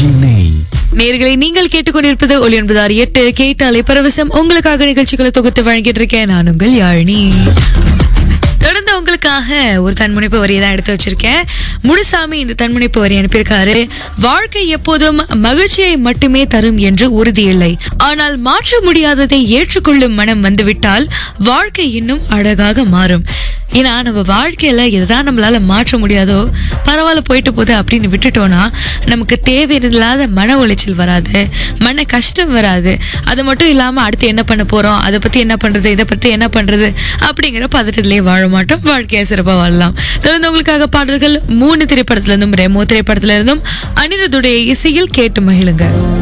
சென்னை நேர்களை நீங்கள் கேட்டுக்கொண்டிருப்பது ஒளி ஒன்பது ஆறு எட்டு கேட்டாலே பரவசம் உங்களுக்காக நிகழ்ச்சிகளை தொகுத்து வழங்கிட்டு இருக்கேன் நான் உங்கள் யாழினி தொடர்ந்து உங்களுக்காக ஒரு தன்முனைப்பு வரியை தான் எடுத்து வச்சிருக்கேன் முனுசாமி இந்த தன்முனைப்பு வரி அனுப்பியிருக்காரு வாழ்க்கை எப்போதும் மகிழ்ச்சியை மட்டுமே தரும் என்று உறுதியில்லை ஆனால் மாற்ற முடியாததை ஏற்றுக்கொள்ளும் மனம் வந்துவிட்டால் வாழ்க்கை இன்னும் அழகாக மாறும் ஏன்னா நம்ம வாழ்க்கையில எதுதான் நம்மளால மாற்ற முடியாதோ பரவாயில்ல போயிட்டு போகுது அப்படின்னு விட்டுட்டோம்னா நமக்கு தேவையில்லாத மன உளைச்சல் வராது மன கஷ்டம் வராது அது மட்டும் இல்லாம அடுத்து என்ன பண்ண போறோம் அதை பத்தி என்ன பண்றது இதை பத்தி என்ன பண்றது அப்படிங்கிற பதட்டத்திலேயே வாழ மாட்டோம் வாழ்க்கையை சிறப்பா வாழலாம் தொடர்ந்து உங்களுக்காக பாடல்கள் மூணு திரைப்படத்துல இருந்தும் ரெமோ திரைப்படத்துல இருந்தும் அனிருத்துடைய இசையில் கேட்டு மகிழுங்க